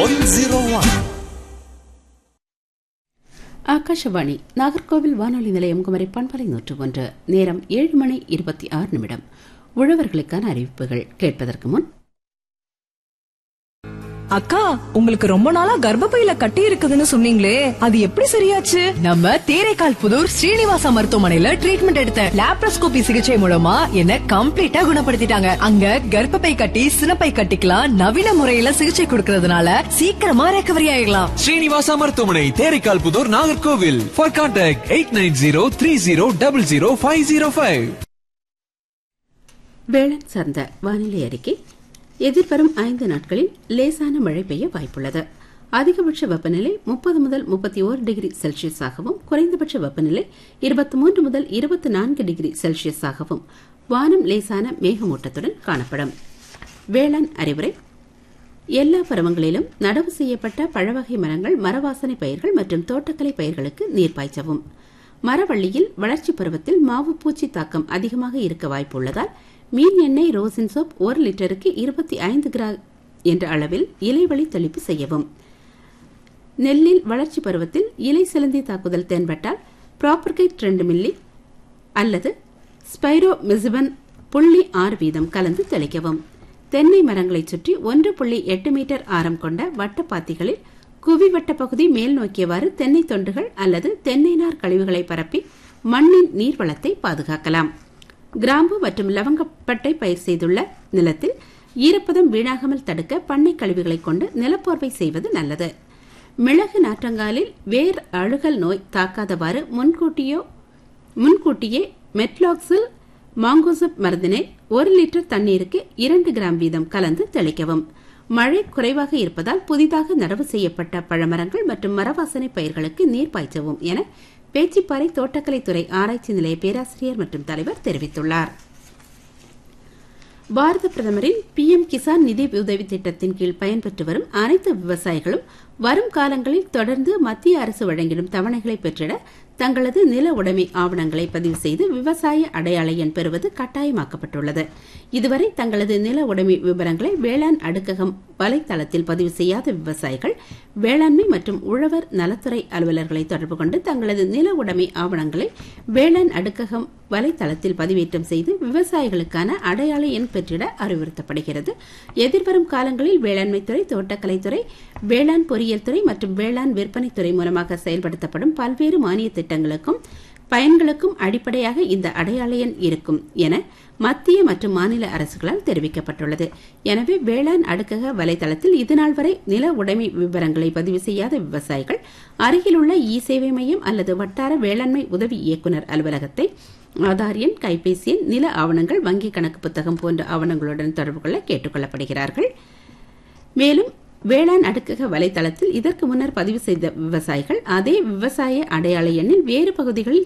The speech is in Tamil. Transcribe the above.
one zero one Akashvani Nagercoil வானொலி நிலையம் குமரி பண்பலை நூற்று ஒன்று நேரம் ஏழு மணி இருபத்தி ஆறு நிமிடம் உழவர்களுக்கான அறிவிப்புகள் கேட்பதற்கு முன் அக்கா உங்களுக்கு ரொம்ப நாளா கர்ப்பப்பையில கட்டி இருக்குதுன்னு சொன்னீங்களே அது எப்படி சரியாச்சு நம்ம தேரைக்கால் புதூர் ஸ்ரீனிவாசா மருத்துவமனையில ட்ரீட்மெண்ட் எடுத்த லாப்ரோஸ்கோபி சிகிச்சை மூலமா என்ன கம்ப்ளீட்டா குணப்படுத்திட்டாங்க அங்க கர்ப்பப்பை கட்டி சினப்பை கட்டிக்கலாம் நவீன முறையில சிகிச்சை கொடுக்கறதுனால சீக்கிரமா ரெக்கவரி ஆயிடலாம் ஸ்ரீனிவாசா மருத்துவமனை Theraikal Puthur Nagercoil for contact eight nine zero three zero double zero five zero five வேளாண் சார்ந்த வானிலை அறிக்கை எதிர்வரும் ஐந்து நாட்களில் லேசான மழை பெய்ய வாய்ப்புள்ளது அதிகபட்ச வெப்பநிலை முப்பது முதல் முப்பத்தி ஓரு டிகிரி செல்சியஸாகவும் குறைந்தபட்ச வெப்பநிலை இருபத்தி மூன்று முதல் இருபத்தி நான்கு டிகிரி செல்சியஸாகவும் வானம் லேசான மேகமூட்டத்துடன் காணப்படும் வேளாண் அறிவுரை எல்லா பருவங்களிலும் நடவு செய்யப்பட்ட பழவகை மரங்கள் மரவாசனை பயிர்கள் மற்றும் தோட்டக்கலை பயிர்களுக்கு நீர் பாய்ச்சவும் மரவள்ளியில் வளர்ச்சி பருவத்தில் மாவு பூச்சி தாக்கம் அதிகமாக இருக்க வாய்ப்புள்ளதால் மீன் எண்ணெய் ரோசின் சோப் ஒரு லிட்டருக்கு இருபத்தி ஐந்து கிராம் என்ற அளவில் இலைவழி தெளிப்பு செய்யவும் நெல்லில் வளர்ச்சி பருவத்தில் இலை சிலந்தி தாக்குதல் தென்பட்டால் ப்ராப்பர்கைட் ரெண்டு மில்லி அல்லது ஸ்பைரோ மிசிபன் புள்ளி ஆறு வீதம் கலந்து தெளிக்கவும் தென்னை மரங்களைச் சுற்றி ஒன்று புள்ளி எட்டு மீட்டர் ஆரம் கொண்ட வட்டப்பாத்திகளில் குவி வட்ட பகுதி மேல் நோக்கியவாறு தென்னை தொண்டுகள் அல்லது தென்னை நார் கழிவுகளை பரப்பி மண்ணின் நீர்வளத்தை பாதுகாக்கலாம் கிராம்பு மற்றும் லவங்கப்பட்டை பயிர் செய்துள்ள நிலத்தில் ஈரப்பதம் வீணாகாமல் தடுக்க பண்ணை கழிவுகளை கொண்டு நிலப்போர்வை செய்வது நல்லது மிளகு நாற்றங்காலில் வேர் அழுகல் நோய் தாக்காதவாறு முன்கூட்டியோ முன்கூட்டியே மெட்லாக்சில் மாங்கோசப் மருந்தினை ஒரு லிட்டர் தண்ணீருக்கு இரண்டு கிராம் வீதம் கலந்து தெளிக்கவும் மழை குறைவாக இருப்பதால் புதிதாக நடவு செய்யப்பட்ட பழமரங்கள் மற்றும் மரவாசனை பயிர்களுக்கு நீர் பாய்ச்சவும் என பேச்சிப்பாறை தோட்டக்கலைத்துறை ஆராய்ச்சி நிலைய பேராசிரியர் மற்றும் தலைவர் தெரிவித்துள்ளார் பாரத பிரதமரின் பி எம் கிசான் நிதி உதவி திட்டத்தின் கீழ் பயன்பெற்று வரும் அனைத்து விவசாயிகளும் வரும் காலங்களில் தொடர்ந்து மத்திய அரசு வழங்கிடும் தவணைகளை பெற்றிட தங்களது நில உடைமை ஆவணங்களை பதிவு செய்து விவசாய அடையாள எண் பெறுவது கட்டாயமாக்கப்பட்டுள்ளது இதுவரை தங்களது நில உடைமை விவரங்களை வேளாண் அடுக்ககம் வலைத்தளத்தில் பதிவு செய்யாத விவசாயிகள் வேளாண்மை மற்றும் உழவர் நலத்துறை அலுவலர்களை தொடர்பு கொண்டு தங்களது நில உடைமை ஆவணங்களை வேளாண் அடுக்ககம் வலைத்தளத்தில் பதிவேற்றம் செய்து விவசாயிகளுக்கான அடையாள எண் பெற்றிட அறிவுறுத்தப்படுகிறது எதிர்வரும் காலங்களில் வேளாண்மைத்துறை தோட்டக்கலைத்துறை வேளாண் பொறியியல் துறை மற்றும் வேளாண் விற்பனைத்துறை மூலமாக செயல்படுத்தப்படும் பல்வேறு மானிய திட்டங்களுக்கும் பயன்களுக்கும் அடிப்படையாக இந்த அடையாள எண் இருக்கும் என மத்திய மற்றும் மாநில அரசுகளால் தெரிவிக்கப்பட்டுள்ளது எனவே வேளாண் அடுக்கக வலைதளத்தில் இதுநாள் வரை நில உடைமை விவரங்களை பதிவு செய்யாத விவசாயிகள் அருகிலுள்ள இ சேவை மையம் அல்லது வட்டார வேளாண்மை உதவி இயக்குநர் அலுவலகத்தை ஆதார் எண் கைபேசி எண் நில ஆவணங்கள் வங்கி கணக்கு புத்தகம் போன்ற ஆவணங்களுடன் தொடர்பு கொள்ள கேட்டுக் கொள்ளப்படுகிறார்கள் மேலும் வேளாண் அடுக்கக வலைதளத்தில் இதற்கு முன்னர் பதிவு செய்த விவசாயிகள் அதே விவசாய அடையாள எண்ணில் வேறு பகுதிகளில்